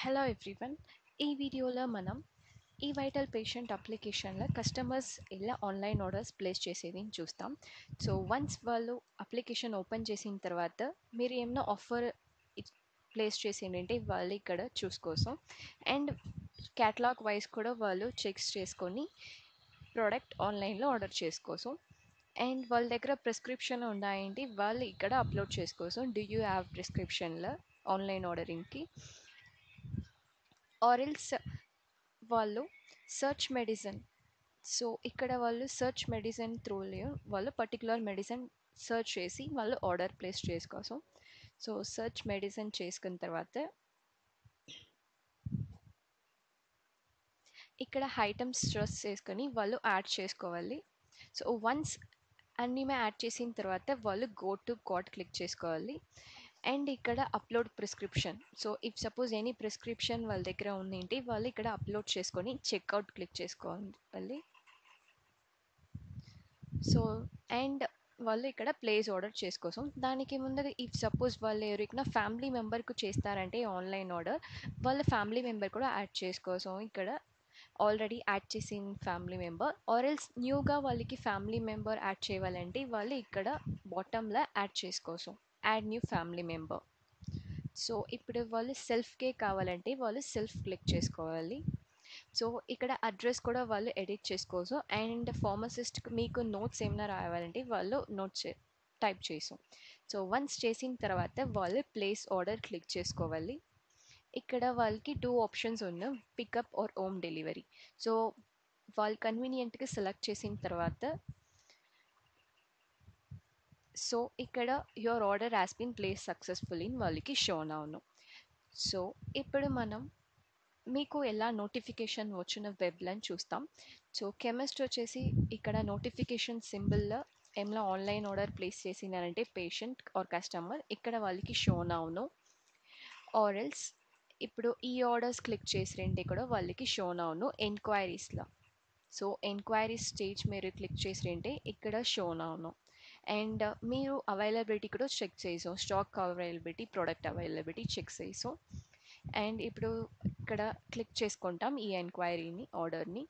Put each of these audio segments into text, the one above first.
hello everyone ఈ వీడియోలో మనం ఈ వైటల్ పేషెంట్ అప్లికేషన్లో కస్టమర్స్ ఎలా ఆన్లైన్ ఆర్డర్స్ ప్లేస్ చేసేది అని చూస్తాం సో వన్స్ వాళ్ళు అప్లికేషన్ ఓపెన్ చేసిన తర్వాత మీరు ఏమైనా ఆఫర్ ప్లేస్ చేసిందంటే వాళ్ళు ఇక్కడ చూసుకోసం అండ్ క్యాటలాగ్ వైజ్ కూడా వాళ్ళు చెక్స్ చేసుకొని ప్రోడక్ట్ ఆన్లైన్లో ఆర్డర్ చేసుకోసం అండ్ వాళ్ళ దగ్గర ప్రిస్క్రిప్షన్ ఉన్నాయండి వాళ్ళు ఇక్కడ అప్లోడ్ చేసుకోసం డూ యూ హ్యావ్ ప్రిస్క్రిప్షన్లో ఆన్లైన్ ఆర్డరింగ్కి ఆరిల్స్ వాళ్ళు సర్చ్ మెడిసిన్ సో ఇక్కడ వాళ్ళు సర్చ్ మెడిసిన్ త్రూలో వాళ్ళు పర్టికులర్ మెడిసిన్ సర్చ్ చేసి వాళ్ళు ఆర్డర్ ప్లేస్ చేసుకోసం సో సర్చ్ మెడిసిన్ చేసుకున్న తర్వాత ఇక్కడ ఐటమ్స్ స్ట్రెస్ చేసుకొని వాళ్ళు యాడ్ చేసుకోవాలి సో వన్స్ అన్నీ యాడ్ చేసిన తర్వాత వాళ్ళు గో టు కార్ట్ క్లిక్ చేసుకోవాలి అండ్ ఇక్కడ upload prescription so if suppose any prescription వాళ్ళ దగ్గర ఉందేంటి వాళ్ళు ఇక్కడ అప్లోడ్ చేసుకొని చెక్అవుట్ క్లిక్ చేసుకోవాలి సో అండ్ వాళ్ళు ఇక్కడ ప్లేస్ ఆర్డర్ చేసుకోసం దానికి ముందు ఇఫ్ సపోజ్ వాళ్ళు ఎవరికైనా ఫ్యామిలీ మెంబర్కు చేస్తారంటే ఆన్లైన్ ఆర్డర్ వాళ్ళ ఫ్యామిలీ మెంబర్ కూడా యాడ్ చేసుకోసం ఇక్కడ ఆల్రెడీ యాడ్ చేసిన ఫ్యామిలీ మెంబర్ ఆర్ ఎల్స్ న్యూగా వాళ్ళకి ఫ్యామిలీ మెంబర్ యాడ్ చేయాలంటే వాళ్ళు ఇక్కడ బాటంలో యాడ్ చేసుకోసం add new family member so ఇప్పుడు వాళ్ళు సెల్ఫ్కే కావాలంటే వాళ్ళు సెల్ఫ్ క్లిక్ చేసుకోవాలి సో ఇక్కడ అడ్రస్ కూడా వాళ్ళు ఎడిట్ చేసుకోవచ్చు అండ్ ఫార్మసిస్ట్ మీకు నోట్స్ ఏమైనా రావాలంటే వాళ్ళు నోట్స్ టైప్ చేసాం సో వన్స్ చేసిన తర్వాత వాళ్ళు ప్లేస్ ఆర్డర్ క్లిక్ చేసుకోవాలి ఇక్కడ వాళ్ళకి టూ ఆప్షన్స్ ఉన్నాయి pickup or home delivery so వాళ్ళు కన్వీనియంట్గా సెలెక్ట్ చేసిన తర్వాత సో ఇక్కడ your order has been place successful in వాళ్ళకి షోన్ అవును సో ఇప్పుడు మనం మీకు ఎలా నోటిఫికేషన్ వచ్చిన వెబ్లని చూస్తాం సో కెమిస్ట్ వచ్చేసి ఇక్కడ నోటిఫికేషన్ సింబల్లో ఏమైనా ఆన్లైన్ ఆర్డర్ ప్లేస్ చేసినారంటే పేషెంట్ ఆర్ కస్టమర్ ఇక్కడ వాళ్ళకి షోన్ అవును ఆర్ ఎల్స్ ఇప్పుడు ఈ ఆర్డర్స్ క్లిక్ చేసిరంటే కూడా వాళ్ళకి షోన్ అవును ఎంక్వైరీస్లో సో ఎంక్వైరీస్ స్టేజ్ మీరు క్లిక్ చేసిరంటే ఇక్కడ షోన్ అవును అండ్ మీరు అవైలబిలిటీ కూడా చెక్ చేసాం stock availability product availability check చేసాం అండ్ ఇప్పుడు ఇక్కడ క్లిక్ చేసుకుంటాం ఈ ఎంక్వైరీని ఆర్డర్ని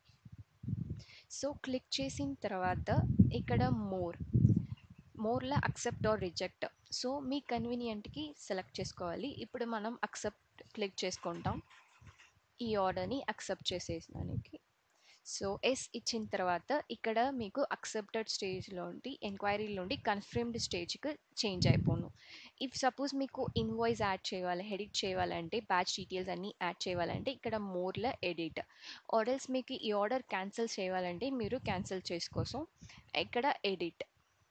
సో క్లిక్ చేసిన తర్వాత ఇక్కడ మోర్ మోర్లో అక్సెప్ట్ ఆర్ రిజెక్ట్ సో మీ కన్వీనియంట్కి సెలెక్ట్ చేసుకోవాలి ఇప్పుడు మనం అక్సెప్ట్ క్లిక్ చేసుకుంటాం ఈ ఆర్డర్ని అక్సెప్ట్ చేసేసానికి సో ఎస్ ఇచ్చిన తర్వాత ఇక్కడ మీకు అక్సెప్టెడ్ స్టేజ్లో ఉండి ఎంక్వైరీలో ఉండి కన్ఫర్మ్డ్ స్టేజ్కి చేంజ్ అయిపోను ఇఫ్ సపోజ్ మీకు ఇన్వాయిస్ యాడ్ చేయాలి ఎడిట్ చేయాలంటే బ్యాచ్ డీటెయిల్స్ అన్నీ యాడ్ చేయాలంటే ఇక్కడ మోర్లో ఎడిట్ ఆర్డర్స్ మీకు ఈ ఆర్డర్ క్యాన్సిల్ చేయాలంటే మీరు క్యాన్సిల్ చేసుకోసం ఇక్కడ ఎడిట్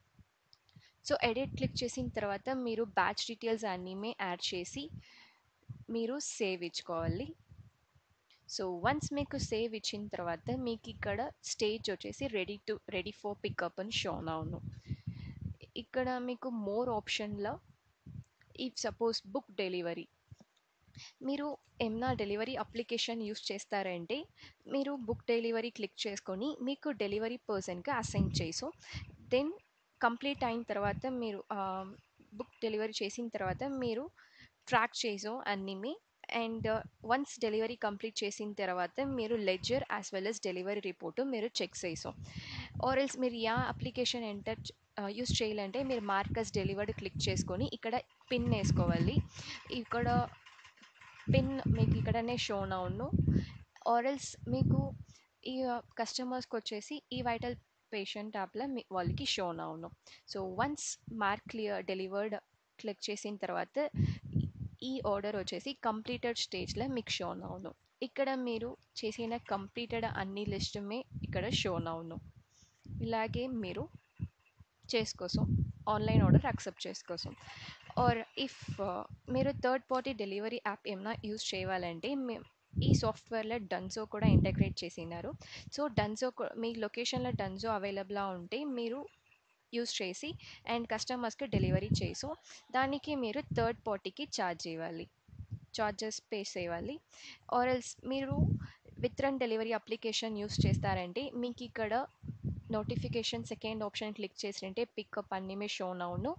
సో ఎడిట్ క్లిక్ చేసిన తర్వాత మీరు బ్యాచ్ డీటెయిల్స్ అన్నీ యాడ్ చేసి మీరు సేవ్ ఇచ్చుకోవాలి సో వన్స్ మీకు సేవ్ ఇచ్చిన తర్వాత మీకు ఇక్కడ స్టేజ్ వచ్చేసి ready to ready for pickup అని షోన్ అవును ఇక్కడ మీకు మోర్ ఆప్షన్లో ఇఫ్ సపోజ్ బుక్ డెలివరీ మీరు ఏమన్నా డెలివరీ అప్లికేషన్ యూస్ చేస్తారంటే మీరు బుక్ డెలివరీ క్లిక్ చేసుకొని మీకు డెలివరీ పర్సన్కి అసైన్ చేసు దెన్ కంప్లీట్ అయిన తర్వాత మీరు బుక్ డెలివరీ చేసిన తర్వాత మీరు ట్రాక్ చేసాం అన్నీ అండ్ వన్స్ డెలివరీ కంప్లీట్ చేసిన తర్వాత మీరు ledger as well as delivery report మీరు చెక్ చేసాం ఆర్ ఎల్స్ మీరు యా అప్లికేషన్ ఎంటర్ యూస్ చేయాలంటే మీరు మార్కస్ డెలివర్డ్ క్లిక్ చేసుకొని ఇక్కడ పిన్ వేసుకోవాలి ఇక్కడ పిన్ మీకు ఇక్కడనే షోన్ అవును ఆర్ ఎల్స్ మీకు ఈ కస్టమర్స్కి వచ్చేసి ఈ వైటల్ పేషెంట్ యాప్లో మీ వాళ్ళకి షోన్ అవును so once mark clear delivered click చేసిన తర్వాత ఈ ఆర్డర్ వచ్చేసి కంప్లీటెడ్ స్టేజ్లో మీకు షోన్ అవును ఇక్కడ మీరు చేసిన కంప్లీటెడ్ అన్ని లిస్టుమే ఇక్కడ షోన్ అవును ఇలాగే మీరు చేసుకోసం ఆన్లైన్ ఆర్డర్ యాక్సెప్ట్ చేసుకోసం ఆర్ ఇఫ్ మీరు థర్డ్ పార్టీ డెలివరీ యాప్ ఏమైనా యూజ్ చేయాలంటే ఈ సాఫ్ట్వేర్లో డన్జో కూడా ఇంటగ్రేట్ చేసినారు సో డన్జో మీ లొకేషన్లో డన్జో అవైలబుల్గా ఉంటే మీరు యూస్ చేసి అండ్ కస్టమర్స్కి డెలివరీ చేసు దానికి మీరు థర్డ్ పార్టీకి ఛార్జ్ ఇవ్వాలి చార్జెస్ పే చేయాలి ఆర్ ఎల్స్ మీరు విత్రన్ డెలివరీ అప్లికేషన్ యూస్ చేస్తారంటే మీకు ఇక్కడ నోటిఫికేషన్ సెకండ్ ఆప్షన్ క్లిక్ చేసినట్టే పికప్ అన్నీ మీ షోన్ అవును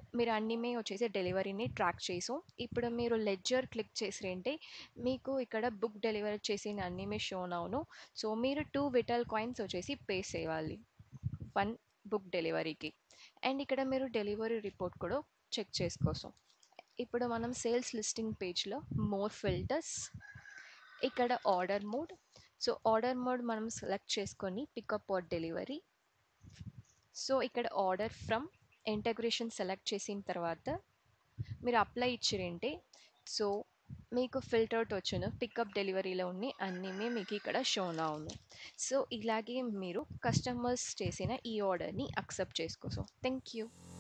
మీరు అన్నీమే వచ్చేసి డెలివరీని ట్రాక్ చేసాం ఇప్పుడు మీరు లెడ్జర్ క్లిక్ చేసిరంటే మీకు ఇక్కడ బుక్ డెలివరీ చేసిన అన్నీమే షోన్ అవును సో మీరు టూ విటల్ కాయిన్స్ వచ్చేసి పే చేయాలి వన్ బుక్ డెలివరీకి అండ్ ఇక్కడ మీరు డెలివరీ రిపోర్ట్ కూడా చెక్ చేసుకోసం ఇప్పుడు మనం సేల్స్ లిస్టింగ్ పేజ్లో మోర్ ఫిల్టర్స్ ఇక్కడ order mode so order mode మనం సెలెక్ట్ చేసుకొని పికప్ ఆర్ డెలివరీ సో ఇక్కడ ఆర్డర్ ఫ్రమ్ ఇంటగ్రేషన్ సెలెక్ట్ చేసిన తర్వాత మీరు అప్లై ఇచ్చిరంటే సో మీకు ఫిల్టర్ట్ వచ్చును పికప్ డెలివరీలో ఉన్నాయి అన్నీ మీకు ఇక్కడ షోన్ అవును సో ఇలాగే మీరు కస్టమర్స్ చేసిన ఈ ఆర్డర్ని అక్సెప్ట్ చేసుకోసం థ్యాంక్ యూ